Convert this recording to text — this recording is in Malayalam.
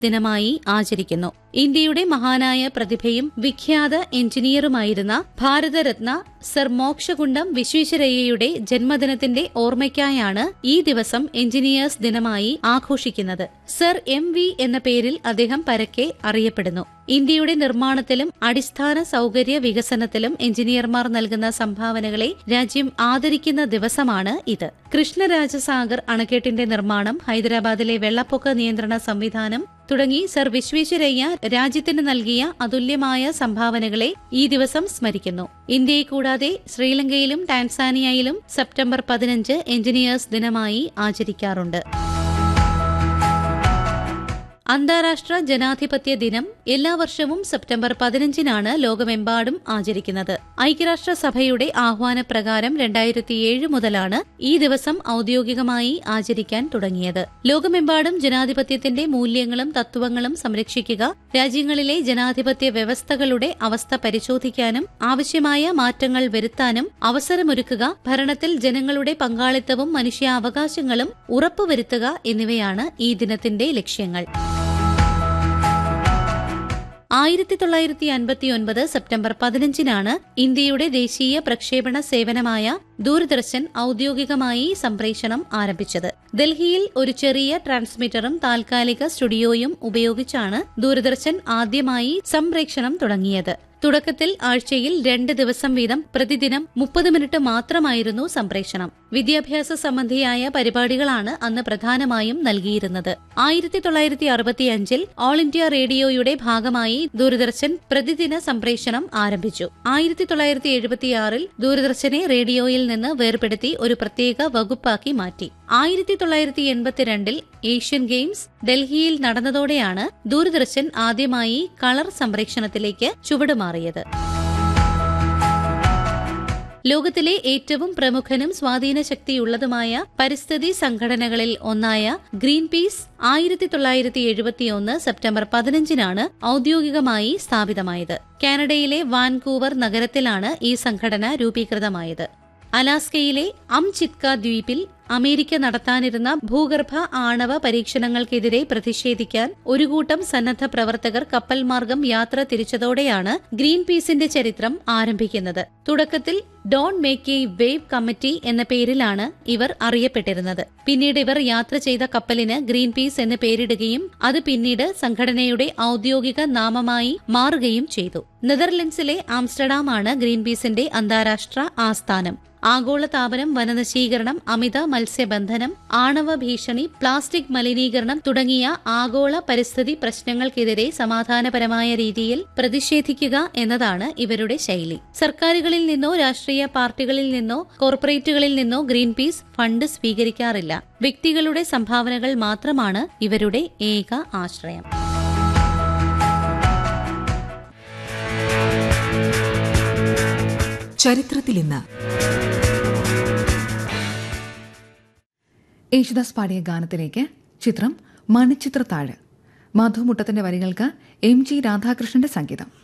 ദിനമായി ആചരിക്കുന്നു ഇന്ത്യയുടെ മഹാനായ പ്രതിഭയും വിഖ്യാത എഞ്ചിനീയറുമായിരുന്ന ഭാരതരത്ന സർ മോക്ഷകുണ്ടം വിശ്വേശ്വരയ്യയുടെ ജന്മദിനത്തിന്റെ ഓർമ്മയ്ക്കായാണ് ഈ ദിവസം എഞ്ചിനീയേഴ്സ് ദിനമായി ആഘോഷിക്കുന്നത് സർ എം വി എന്ന പേരിൽ അദ്ദേഹം പരക്കെ അറിയപ്പെടുന്നു ഇന്ത്യയുടെ നിർമ്മാണത്തിലും അടിസ്ഥാന സൗകര്യ വികസനത്തിലും എഞ്ചിനീയർമാർ നൽകുന്ന സംഭാവനകളെ രാജ്യം ആദരിക്കുന്ന ദിവസമാണ് ഇത് കൃഷ്ണരാജസാഗർ അണക്കെട്ടിന്റെ നിർമ്മാണം ഹൈദരാബാദിലെ വെള്ളപ്പൊക്ക നിയന്ത്രണ സംവിധാനം തുടങ്ങി സർ വിശ്വേശ്വരയ്യ രാജ്യത്തിന് നൽകിയ അതുല്യമായ സംഭാവനകളെ ഈ ദിവസം സ്മരിക്കുന്നു ഇന്ത്യയെ കൂടാതെ ശ്രീലങ്കയിലും ടാൻസാനിയയിലും സെപ്റ്റംബർ പതിനഞ്ച് എഞ്ചിനീയേഴ്സ് ദിനമായി ആചരിക്കാറുണ്ട് അന്താരാഷ്ട്ര ജനാധിപത്യ ദിനം എല്ലാ വർഷവും സെപ്റ്റംബർ പതിനഞ്ചിനാണ് ലോകമെമ്പാടും ആചരിക്കുന്നത് ഐക്യരാഷ്ട്രസഭയുടെ ആഹ്വാനപ്രകാരം രണ്ടായിരത്തിയേഴ് മുതലാണ് ഈ ദിവസം ഔദ്യോഗികമായി ആചരിക്കാൻ തുടങ്ങിയത് ലോകമെമ്പാടും ജനാധിപത്യത്തിന്റെ മൂല്യങ്ങളും തത്വങ്ങളും സംരക്ഷിക്കുക രാജ്യങ്ങളിലെ ജനാധിപത്യ വ്യവസ്ഥകളുടെ അവസ്ഥ പരിശോധിക്കാനും ആവശ്യമായ മാറ്റങ്ങൾ വരുത്താനും അവസരമൊരുക്കുക ഭരണത്തിൽ ജനങ്ങളുടെ പങ്കാളിത്തവും മനുഷ്യാവകാശങ്ങളും ഉറപ്പുവരുത്തുക എന്നിവയാണ് ഈ ദിനത്തിന്റെ ലക്ഷ്യങ്ങൾ ആയിരത്തി തൊള്ളായിരത്തി അൻപത്തിയൊൻപത് സെപ്റ്റംബർ പതിനഞ്ചിനാണ് ഇന്ത്യയുടെ ദേശീയ പ്രക്ഷേപണ സേവനമായ ദൂരദർശൻ ഔദ്യോഗികമായി സംപ്രേഷണം ആരംഭിച്ചത് ഡൽഹിയിൽ ഒരു ചെറിയ ട്രാൻസ്മിറ്ററും താൽക്കാലിക സ്റ്റുഡിയോയും ഉപയോഗിച്ചാണ് ദൂരദർശൻ ആദ്യമായി സംപ്രേഷണം തുടങ്ങിയത് തുടക്കത്തിൽ ആഴ്ചയിൽ രണ്ട് ദിവസം വീതം പ്രതിദിനം മുപ്പത് മിനിറ്റ് മാത്രമായിരുന്നു സംപ്രേഷണം വിദ്യാഭ്യാസ സംബന്ധിയായ പരിപാടികളാണ് അന്ന് പ്രധാനമായും നൽകിയിരുന്നത് ആയിരത്തി തൊള്ളായിരത്തി അറുപത്തിയഞ്ചിൽ ഓൾ ഇന്ത്യ റേഡിയോയുടെ ഭാഗമായി ദൂരദർശൻ പ്രതിദിന സംപ്രേഷണം ആരംഭിച്ചു ആയിരത്തി തൊള്ളായിരത്തി എഴുപത്തിയാറിൽ ദൂരദർശനെ റേഡിയോയിൽ നിന്ന് വേർപെടുത്തി ഒരു പ്രത്യേക വകുപ്പാക്കി മാറ്റി ആയിരത്തി തൊള്ളായിരത്തി എൺപത്തിരണ്ടിൽ ഏഷ്യൻ ഗെയിംസ് ഡൽഹിയിൽ നടന്നതോടെയാണ് ദൂരദർശൻ ആദ്യമായി കളർ സംപ്രേഷണത്തിലേക്ക് ചുവടുമാറിയത് ലോകത്തിലെ ഏറ്റവും പ്രമുഖനും സ്വാധീനശക്തിയുള്ളതുമായ പരിസ്ഥിതി സംഘടനകളിൽ ഒന്നായ ഗ്രീൻ പീസ് ആയിരത്തി തൊള്ളായിരത്തി എഴുപത്തിയൊന്ന് സെപ്റ്റംബർ പതിനഞ്ചിനാണ് ഔദ്യോഗികമായി സ്ഥാപിതമായത് കാനഡയിലെ വാൻകൂവർ നഗരത്തിലാണ് ഈ സംഘടന രൂപീകൃതമായത് അലാസ്കയിലെ അംചിത്ക ദ്വീപിൽ അമേരിക്ക നടത്താനിരുന്ന ഭൂഗർഭ ആണവ പരീക്ഷണങ്ങൾക്കെതിരെ പ്രതിഷേധിക്കാൻ ഒരു കൂട്ടം സന്നദ്ധ പ്രവർത്തകർ കപ്പൽ മാർഗം യാത്ര തിരിച്ചതോടെയാണ് ഗ്രീൻ പീസിന്റെ ചരിത്രം ആരംഭിക്കുന്നത് തുടക്കത്തിൽ don't make a wave committee എന്ന പേരിലാണ് ഇവർ അറിയപ്പെട്ടിരുന്നത് പിന്നീട് ഇവർ യാത്ര ചെയ്ത കപ്പലിന് ഗ്രീൻ പീസ് എന്ന് പേരിടുകയും അത് പിന്നീട് സംഘടനയുടെ ഔദ്യോഗിക നാമമായി മാറുകയും ചെയ്തു നെതർലൻഡ്സിലെ ആംസ്റ്റർഡാമാണ് ഗ്രീൻ പീസിന്റെ അന്താരാഷ്ട്ര ആസ്ഥാനം ആഗോളതാപനം വനനശീകരണം അമിത മത്സ്യബന്ധനം ആണവ ഭീഷണി പ്ലാസ്റ്റിക് മലിനീകരണം തുടങ്ങിയ ആഗോള പരിസ്ഥിതി പ്രശ്നങ്ങൾക്കെതിരെ സമാധാനപരമായ രീതിയിൽ പ്രതിഷേധിക്കുക എന്നതാണ് ഇവരുടെ ശൈലി സർക്കാരുകളിൽ നിന്നോ രാഷ്ട്രീയ പാർട്ടികളിൽ നിന്നോ കോർപ്പറേറ്റുകളിൽ നിന്നോ ഗ്രീൻ പീസ് ഫണ്ട് സ്വീകരിക്കാറില്ല വ്യക്തികളുടെ സംഭാവനകൾ മാത്രമാണ് ഇവരുടെ ഏക ആശ്രയം ചരിത്രത്തിൽ ഇന്ന് യേശുദാസ് പാടിയ ഗാനത്തിലേക്ക് ചിത്രം മണിച്ചിത്രത്താഴ് മധുമുട്ടത്തിന്റെ വരികൾക്ക് എം ജി രാധാകൃഷ്ണന്റെ സംഗീതം